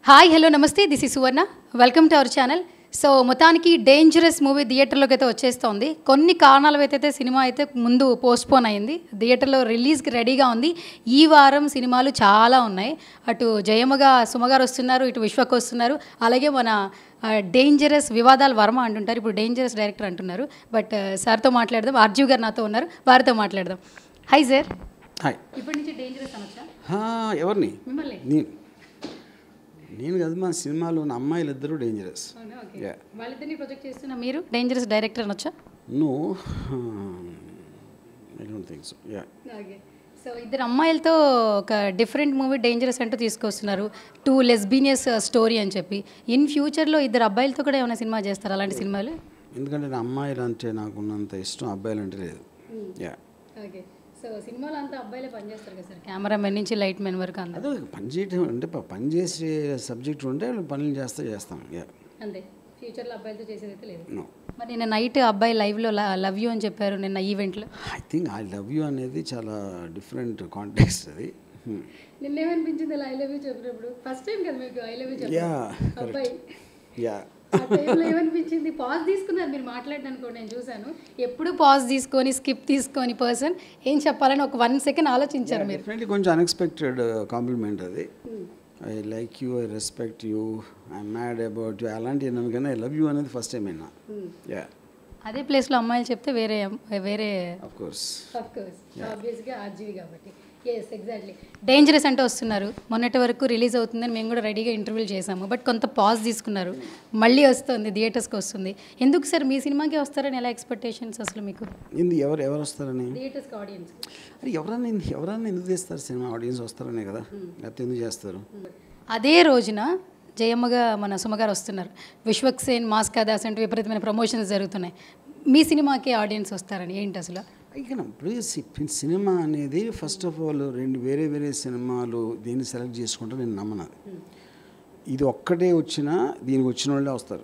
Hi hello నమస్తే this is Suvarna welcome to our channel so మొత్తానికి dangerous movie థియేటర్లోకి అయితే వచ్చేస్తోంది కొన్ని కారణాల అయితే సినిమా అయితే ముందు పోస్ట్పోన్ అయింది థియేటర్లో రిలీజ్కి రెడీగా ఉంది ఈ వారం సినిమాలు చాలా ఉన్నాయి అటు జయమ్మగా సుమగారు వస్తున్నారు ఇటు విశ్వక్ వస్తున్నారు అలాగే మన డేంజరస్ వివాదాలు వర్మ అంటుంటారు ఇప్పుడు డేంజరస్ డైరెక్టర్ అంటున్నారు బట్ సార్తో మాట్లాడదాం ఆర్జీవ్ గారు నాతో ఉన్నారు వారితో మాట్లాడదాం హాయ్ సార్ హాయ్ ఇప్పటి నుంచి డేంజరస్ అనొచ్చా హా, ఎవరిని మిమ్మల్ని నేను నేను కాదు మా సినిమాలో ఉన్న అమ్మాయిలు ఇద్దరు డేంజరస్ అవునా ఓకే యా వాళ్ళిద్దరిని ప్రొజెక్ట్ చేస్తున్న మీరు డేంజరస్ డైరెక్టర్ అనొచ్చా no I don't think so ya okay so ఇద్దరు అమ్మాయిలతో ఒక డిఫరెంట్ మూవీ డేంజరస్ అంటూ తీసుకొస్తున్నారు టూ లెస్బీనియస్ స్టోరీ అని చెప్పి ఇన్ ఫ్యూచర్లో ఇద్దరు అబ్బాయిలతో కూడా ఏమైనా సినిమా చేస్తారు అలాంటి సినిమాలు ఎందుకంటే నా అమ్మాయిలు అంటే నాకున్నంత ఇష్టం అబ్బాయిలు అంటే లేదు యా ఓకే సో సినిమాలో అంతా అబ్బాయిలే పనిచేస్తారు కదా సార్ కెమెరామెన్ నుంచి లైట్ మెన్ వరకు అందరూ అదే పని చేయటం అంటే ప- పని చేసే సబ్జెక్ట్ ఉంటే వాళ్ళు పనులు చేస్తే చేస్తాం యా అంతే ఫ్యూచర్లో అబ్బాయిలతో చేసేది అయితే లేదు నో మరి నిన్న నైట్ అబ్బాయి లైవ్లో లవ్ యూ అని చెప్పారు నిన్న ఈవెంట్లో I think I love you అనేది చాలా డిఫరెంట్ కాంటెక్స్ట్ అది Hmm. నిన్న ఏమనిపించింది అలా ఐ లవ్ యూ చెప్పినప్పుడు ఫస్ట్ టైం కదా మీకు ఐ లవ్ యూ యా అబ్బాయి యా ఆ టైంలో ఏమనిపించింది పాజ్ తీసుకున్నారు మీరు మాట్లాడడానికి కూడా నేను చూశాను ఎప్పుడు పాజ్ తీసుకొని స్కిప్ తీసుకొని పర్సన్ ఏం చెప్పాలని ఒక వన్ సెకండ్ ఆలోచించారు మీరు డెఫినెట్లీ కొంచెం అన్ఎక్స్పెక్టెడ్ కాంప్లిమెంట్ అది I like you I respect you I mad about you అలాంటి కానీ ఐ లవ్ యూ అనేది ఫస్ట్ టైం అయినా యా అదే ప్లేస్లో అమ్మాయిలు చెప్తే వేరే వేరే ఆఫ్ కోర్స్ ఆఫ్ కోర్స్ ఆబ్వియస్గా ఆర్జీవి కాబట్టి ఎస్ ఎగ్జాక్ట్లీ డేంజరస్ అంటే వస్తున్నారు మొన్నటి వరకు రిలీజ్ అవుతుందని మేము కూడా రెడీగా ఇంటర్వ్యూలు చేసాము బట్ కొంత పాజ్ తీసుకున్నారు మళ్ళీ వస్తుంది థియేటర్స్కి వస్తుంది ఎందుకు సార్ మీ సినిమాకి వస్తారని ఎలా ఎక్స్పెక్టేషన్స్ అసలు మీకు ఇది ఎవరు ఎవరు వస్తారని థియేటర్స్కి ఆడియన్స్ అది ఎవరన్నా ఎందు- ఎవరన్నా ఎందుకు తీస్తారు సినిమా ఆడియన్స్ వస్తారనే కదా లేకపోతే ఎందుకు చేస్తారు అదే రోజున జయమ్మగా మన సుమగారు వస్తున్నారు విశ్వక్ సేన్ మాస్ కదాస్ అంటే విపరీతమైన ప్రమోషన్స్ జరుగుతున్నాయి మీ సినిమాకి ఆడియన్స్ వస్తారని ఏంటి అసలు ఇక ఇప్పుడు సి- సినిమా అనేది ఫస్ట్ ఆఫ్ ఆల్ రెండు వేరే వేరే సినిమాలు దీన్ని సెలెక్ట్ చేసుకుంటే నేను నమ్మను అది. ఇది ఒక్కటే వచ్చినా దీనికి వచ్చిన వాళ్ళే వస్తారు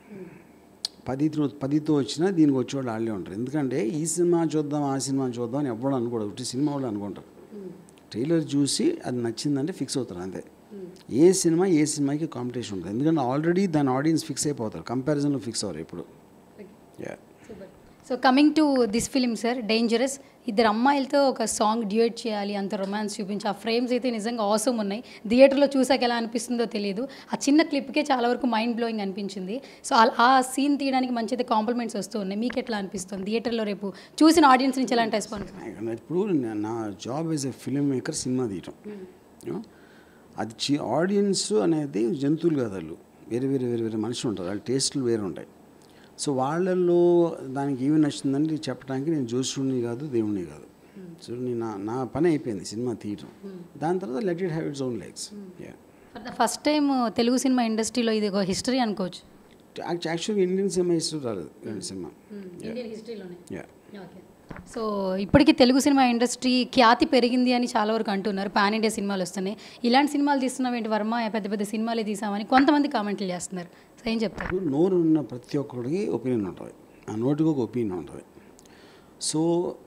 పదితో పదితో వచ్చినా దీనికి వచ్చేవాళ్ళు వాళ్ళే ఉంటారు ఎందుకంటే ఈ సినిమా చూద్దాం ఆ సినిమా చూద్దాం అని ఎవ్వడు అనుకోడు ఒకటి సినిమా వాళ్ళు అనుకుంటారు ట్రైలర్ చూసి అది నచ్చిందంటే ఫిక్స్ అవుతారు అంతే ఏ సినిమా ఏ సినిమాకి కాంపిటీషన్ ఉంటుంది ఎందుకంటే ఆల్రెడీ దాని ఆడియన్స్ ఫిక్స్ అయిపోతారు కంపారిజన్లో ఫిక్స్ అవ్వరు ఇప్పుడు yeah so coming to this film sir dangerous ఇద్దరు అమ్మాయిలతో ఒక సాంగ్ డ్యూయట్ చేయాలి అంత రొమాన్స్ చూపించి ఆ ఫ్రేమ్స్ అయితే నిజంగా అవసరం ఉన్నాయి థియేటర్లో చూసాక ఎలా అనిపిస్తుందో తెలియదు ఆ చిన్న క్లిప్కే చాలా వరకు మైండ్ బ్లోయింగ్ అనిపించింది సో ఆ- ఆ సీన్ తీయడానికి మంచిది కాంప్లిమెంట్స్ వస్తూ ఉన్నాయి మీకు ఎట్లా అనిపిస్తుంది థియేటర్లో రేపు చూసిన ఆడియన్స్ నుంచి ఎలాంటి రెస్పాన్స్ ఇప్పుడు నా- నా job as a film maker cinema తీయటం You know? అది చి ఆడియన్స్ అనేది జంతువులు కాదు వాళ్ళు వేరే వేరే వేరే వేరే మనుషులు ఉంటారు వాళ్ళ టేస్ట్లు వేరే ఉంటాయి సో వాళ్ళల్లో దానికి ఏమి నచ్చిందని చెప్పడానికి నేను జోషుడిని కాదు దేవుణ్ణి కాదు సో నేను నా నా పని అయిపోయింది సినిమా తీయటం దాని తర్వాత let it have its own likes yeah for the first time Telugu cinema ఇండస్ట్రీలో ఇది ఒక హిస్టరీ అనుకోవచ్చు యాక్చువల్గా ఇండియన్ సినిమా ఇష్టం రాలేదు ఇలాంటి సినిమా ఇండియన్ హిస్టరీలోనే యా ఓకే సో ఇప్పటికీ తెలుగు సినిమా ఇండస్ట్రీ ఖ్యాతి పెరిగింది అని చాలా వరకు అంటున్నారు పాన్ ఇండియా సినిమాలు వస్తున్నాయి ఇలాంటి సినిమాలు తీస్తున్నాం ఏంటి వర్మ పెద్ద పెద్ద సినిమాలే తీసామని కొంతమంది కామెంట్లు చేస్తున్నారు సో ఏం చెప్తారు ఇప్పుడు నోరు ఉన్న ప్రతి ఒక్కడికి ఒపీనియన్ ఉంటుంది ఆ నోటికి ఒక ఒపీనియన్ ఉంటుంది సో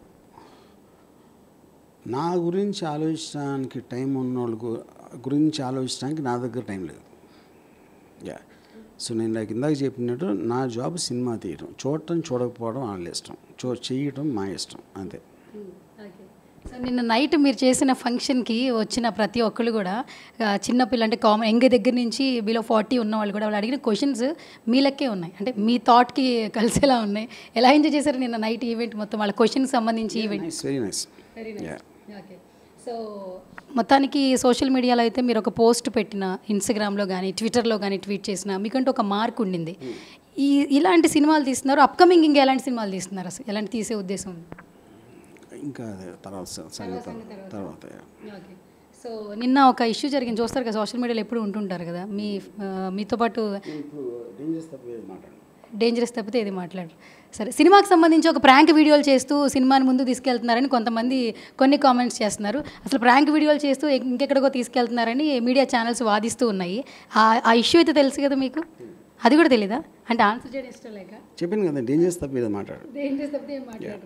నా గురించి ఆలోచించడానికి టైం ఉన్న వాళ్ళ గు- గురించి ఆలోచించడానికి నా దగ్గర టైం లేదు యా సో నేను నాకు ఇందాక చెప్పినట్టు నా జాబ్ సినిమా తీయడం చూడటం చూడకపోవడం వాళ్ళ ఇష్టం చూ చేయటం మా ఇష్టం అంతే సో నిన్న నైట్ మీరు చేసిన ఫంక్షన్కి వచ్చిన ప్రతి ఒక్కళ్ళు కూడా ఆ, చిన్న పిల్ల అంటే కామన్ ఎంగ దగ్గర నుంచి బిలో ఫార్టీ ఉన్న వాళ్ళు కూడా వాళ్ళు అడిగిన క్వశ్చన్స్ మీ లెక్కే ఉన్నాయి అంటే మీ థాట్కి కలిసేలా ఉన్నాయి ఎలా ఎంజాయ్ చేశారు నిన్న నైట్ ఈవెంట్ మొత్తం వాళ్ళ క్వశ్చన్కి సంబంధించి event nice very nice very yeah okay so మొత్తానికి సోషల్ మీడియాలో అయితే మీరు ఒక పోస్ట్ పెట్టిన ఇన్స్టాగ్రామ్లో కానీ ట్విట్టర్లో కానీ ట్వీట్ చేసిన మీకంటూ ఒక మార్క్ ఉండింది ఈ ఇలాంటి సినిమాలు తీస్తున్నారు అప్కమింగ్ ఇంకా ఎలాంటి సినిమాలు తీస్తున్నారు అసలు ఎలాంటి తీసే ఉద్దేశం ఉంది ఇంకా అదే తర్వాత స- సంగతి తర్వాత తర్వాత yeah. ఓకే సో నిన్న ఒక ఇష్యూ జరిగింది చూస్తారు కదా సోషల్ మీడియాలో ఎప్పుడు ఉంటుంటారు కదా మీ ఆ, మీతో పాటు ఇప్పుడు డేంజర్స్ తప్ప ఏది మాట్లాడండి డేంజరస్ తప్పితే ఏది మాట్లాడరు సరే సినిమాకి సంబంధించి ఒక ప్రాంక్ వీడియోలు చేస్తూ సినిమాని ముందు తీసుకెళ్తున్నారని కొంతమంది కొన్ని కామెంట్స్ చేస్తున్నారు అసలు ప్రాంక్ వీడియోలు చేస్తూ ఇంకెక్కడికో తీసుకెళ్తున్నారని మీడియా ఛానల్స్ వాదిస్తూ ఉన్నాయి ఆ ఆ ఇష్యూ అయితే తెలుసు కదా మీకు అది కూడా తెలీదా అంటే ఆన్సర్ చేయడం ఇష్టం లేక చెప్పింది కదా డేంజర్స్ తప్ప ఏదో మాట్లాడు డేంజరస్ తప్పితే ఏం మాట్లాడరు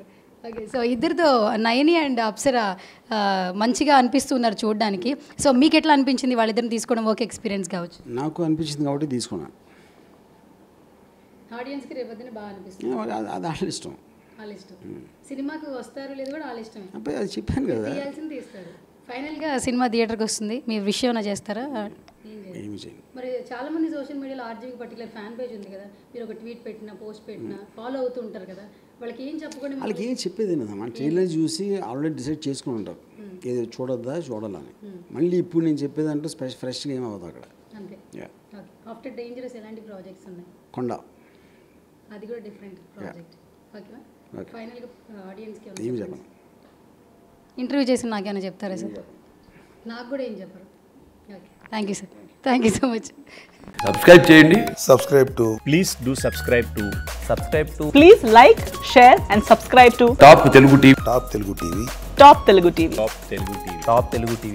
ఓకే సో ఇద్దరితో నయని అండ్ అప్సర ఆ, మంచిగా అనిపిస్తున్నారు చూడడానికి సో మీకు ఎట్లా అనిపించింది వాళ్ళిద్దరిని తీసుకోవడం ఓకే ఎక్స్పీరియన్స్ కావచ్చు నాకు అనిపించింది కాబట్టి తీసుకున్నాను ఆడియన్స్కి రేపొద్దున బాగా అనిపిస్తుంది ఏ, అది అది వాళ్ళ ఇష్టం వాళ్ళ ఇష్టం సినిమాకి వస్తారు లేదు కూడా వాళ్ళ ఇష్టమే అబ్బాయి అది చెప్పాను కదా తీయాల్సింది తీస్తారు ఫైనల్గా సినిమా థియేటర్కి వస్తుంది మీ విషయం ఏమైనా చేస్తారా ఏం చేయరు. ఏమి చేయను మరి చాలా మంది సోషల్ మీడియాలో ఆర్జీవి పర్టికులర్ ఫ్యాన్ పేజ్ ఉంది కదా మీరు ఒక ట్వీట్ పెట్టినా పోస్ట్ పెట్టినా ఫాలో అవుతూ ఉంటారు కదా వాళ్ళకి ఏం చెప్పకుండా వాళ్ళకి ఏం చెప్పేది కదా మన ట్రైలర్ చూసి ఆల్రెడీ డిసైడ్ చేసుకుని ఉంటారు ఏదో చూడొద్దా చూడాలని మళ్ళీ ఇప్పుడు నేను చెప్పేదంటే స్పెషల్ ఫ్రెష్గా ఏం అవ్వదు అక్కడ అంతే Yeah. ఓకే ఆఫ్టర్ డేంజరస్ ఎలాంటి ప్రాజెక్ట్స్ ఉన్నాయి కొండ అది కూడా డిఫరెంట్ ప్రాజెక్ట్ ఓకేనా Okay. ఫైనల్గా ఆడియన్స్కి ఏమి చెప్పను ఇంటర్వ్యూ చేసి నాకేమైనా చెప్తారా సార్ నాకు కూడా ఏం చెప్పరు okay thank you sir thank you so much subscribe చేయండి subscribe to please do subscribe to subscribe to Please like, share, and subscribe to top Telugu TV Top Telugu TV. Top Telugu TV. top telugu tv top telugu tv